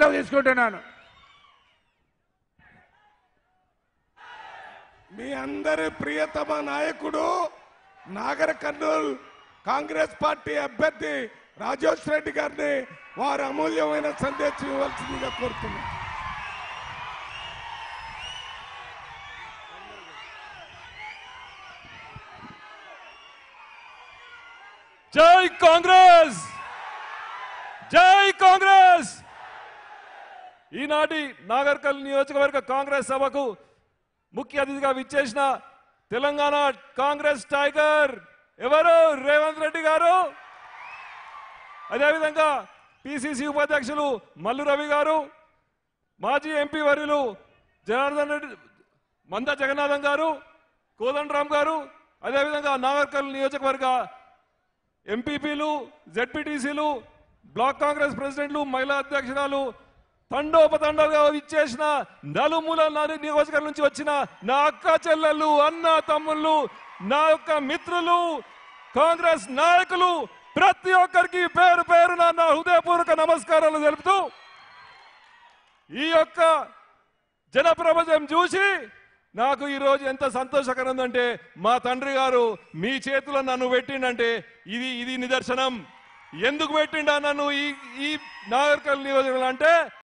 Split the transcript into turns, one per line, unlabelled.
సెలవు తీసుకుంటున్నాను
మీ అందరి ప్రియతమ నాయకుడు నాగర్ కర్నూల్ కాంగ్రెస్ పార్టీ అభ్యర్థి రాజేష్ రెడ్డి గారిని వారి అమూల్యమైన సందేశం ఇవ్వాల్సిందిగా కోరుతున్నాను
జై కాంగ్రెస్ జై కాంగ్రెస్ ఈనాటి నాగర్కల్ నియోజకవర్గ కాంగ్రెస్ సభకు ముఖ్య అతిథిగా విచ్చేసిన తెలంగాణ కాంగ్రెస్ టైగర్ ఎవరు రేవంత్ రెడ్డి గారు అదేవిధంగా పిసిసి ఉపాధ్యక్షులు మల్లు రవి గారు మాజీ ఎంపీ వర్యులు జనార్దన్ రెడ్డి మంద జగన్నాథం గారు కోదండరామ్ గారు అదేవిధంగా నాగర్కల్ నియోజకవర్గ ఎంపీపీలు జెడ్పీటీసీలు బ్లాక్ కాంగ్రెస్ ప్రెసిడెంట్లు మహిళా అధ్యక్షురాలు తండోపతండాలుగా ఇచ్చేసిన నలుమూల నాలుగు నియోజకవర్గం నుంచి వచ్చిన నా అక్క చెల్లెళ్ళు అన్న తమ్ముళ్ళు నా యొక్క మిత్రులు కాంగ్రెస్ నాయకులు ప్రతి ఒక్కరికి పేరు పేరున నా హృదయపూర్వక నమస్కారాలు తెలుపుతూ ఈ యొక్క జనప్రపంచం చూసి నాకు ఈరోజు ఎంత సంతోషకరం ఉందంటే మా తండ్రి గారు మీ చేతిలో నన్ను పెట్టిండంటే ఇది ఇది నిదర్శనం ఎందుకు పెట్టిండా నన్ను ఈ ఈ నాగర్కల్ నియోజకవర్గం అంటే